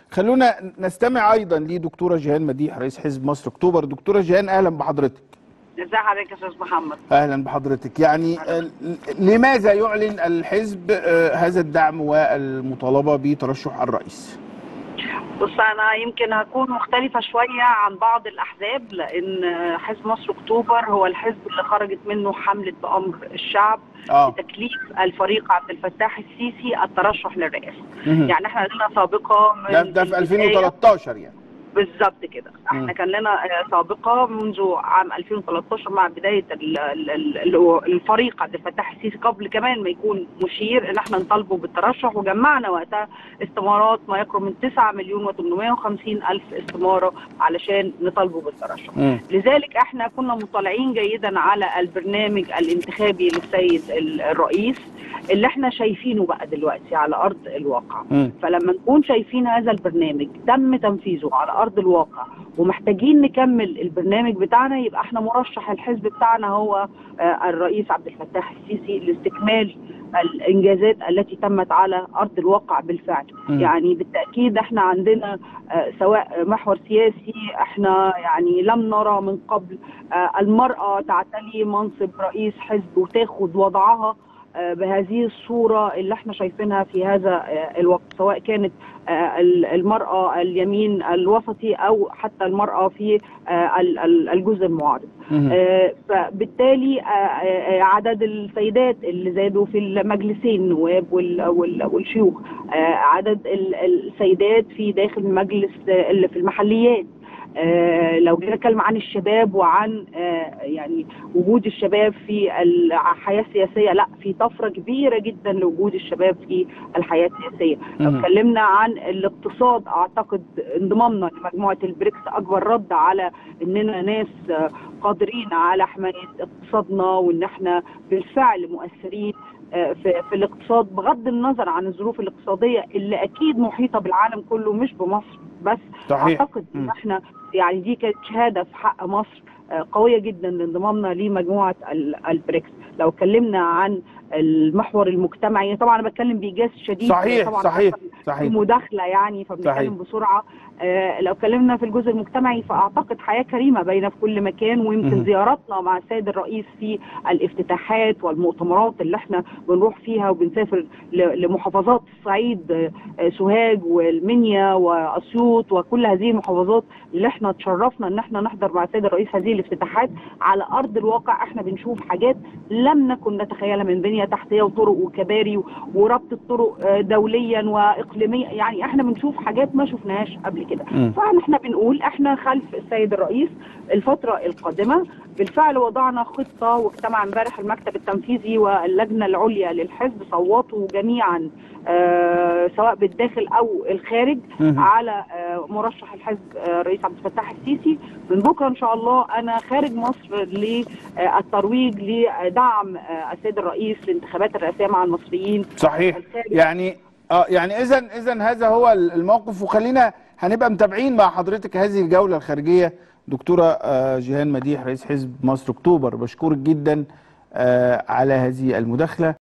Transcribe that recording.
خلونا نستمع ايضا لدكتوره جيهان مديح رئيس حزب مصر اكتوبر دكتوره جيهان اهلا بحضرتك ازي حضرتك يا استاذ محمد اهلا بحضرتك يعني آه، لماذا يعلن الحزب آه، هذا الدعم والمطالبه بترشح الرئيس بص انا يمكن هكون مختلفه شويه عن بعض الاحزاب لان حزب مصر اكتوبر هو الحزب اللي خرجت منه حمله بامر الشعب اه بتكليف الفريق عبد الفتاح السيسي الترشح للرئاسه مهم. يعني احنا لنا سابقه من ده ده في البداية. 2013 يعني بالظبط كده مم. احنا كان لنا آه، سابقه منذ عام 2013 مع بدايه ال- ال- ال- ال- الفريق عبد الفتاح السيسي قبل كمان ما يكون مشير ان احنا نطالبه بالترشح وجمعنا وقتها استمارات ما يقرب من 9 مليون و850 الف استماره علشان نطالبه بالترشح مم. لذلك احنا كنا مطلعين جيدا على البرنامج الانتخابي للسيد ال- الرئيس اللي احنا شايفينه بقى دلوقتي على ارض الواقع مم. فلما نكون شايفين هذا البرنامج تم تنفيذه على ارض الواقع ومحتاجين نكمل البرنامج بتاعنا يبقى احنا مرشح الحزب بتاعنا هو آه، الرئيس عبد الفتاح السيسي لاستكمال الانجازات التي تمت على ارض الواقع بالفعل مم. يعني بالتاكيد احنا عندنا آه، سواء محور سياسي احنا يعني لم نرى من قبل آه، المراه تعتلي منصب رئيس حزب وتاخد وضعها آه، بهذه الصورة اللي احنا شايفينها في هذا آه، الوقت سواء كانت آه، ال- المرأة اليمين الوسطي أو حتى المرأة في آه، ال- ال- الجزء المعارض مهم. آه، فبالتالي آه، آه، عدد السيدات اللي زادوا في المجلسين النواب وال- وال- والشيوخ آه، عدد ال- السيدات في داخل مجلس آه، اللي في المحليات آه، لو جينا نتكلم عن الشباب وعن آه، يعني وجود الشباب في الحياه السياسيه لا في طفره كبيره جدا لوجود الشباب في الحياه السياسيه لو مهم. اتكلمنا عن الاقتصاد اعتقد انضمامنا لمجموعه البريكس اكبر رد على اننا ناس آه، قادرين على حمايه اقتصادنا وان احنا بالفعل مؤثرين آه، في, في الاقتصاد بغض النظر عن الظروف الاقتصاديه اللي اكيد محيطه بالعالم كله مش بمصر بس صحيح اعتقد ان مم. احنا يعني دي كانت شهاده في حق مصر آه، قويه جدا لانضمامنا لمجموعه ال- البريكس لو اتكلمنا عن المحور المجتمعي طبعا انا بتكلم بايجاز شديد صحيح طبعا صحيح في صحيح مداخله يعني صحيح. فبنتكلم بسرعه آه لو اتكلمنا في الجزء المجتمعي فاعتقد حياه كريمه باينه في كل مكان ويمكن مهم. زياراتنا مع السيد الرئيس في الافتتاحات والمؤتمرات اللي احنا بنروح فيها وبنسافر ل- لمحافظات الصعيد آه، آه، سوهاج والمنيا واسيوط وكل هذه المحافظات اللي احنا تشرفنا ان احنا نحضر مع السيد الرئيس هذه الافتتاحات على ارض الواقع احنا بنشوف حاجات لم نكن نتخيلها من بنيه تحتيه وطرق وكباري و- وربط الطرق آه، دوليا واقليميا يعني احنا بنشوف حاجات ما شفناهاش قبل كده مم. فاحنا بنقول احنا خلف السيد الرئيس الفتره القادمه بالفعل وضعنا خطه واجتمع امبارح المكتب التنفيذي واللجنه العليا للحزب صوتوا جميعا آه سواء بالداخل او الخارج مهم. على آه مرشح الحزب آه رئيس عبد الفتاح السيسي من بكره ان شاء الله انا خارج مصر للترويج لدعم آه السيد الرئيس للانتخابات الرئاسيه مع المصريين صحيح الخارج. يعني اه يعني اذا اذا هذا هو الموقف وخلينا هنبقى متابعين مع حضرتك هذه الجوله الخارجيه دكتوره آه، جيهان مديح رئيس حزب مصر اكتوبر بشكرك جدا آه، على هذه المداخله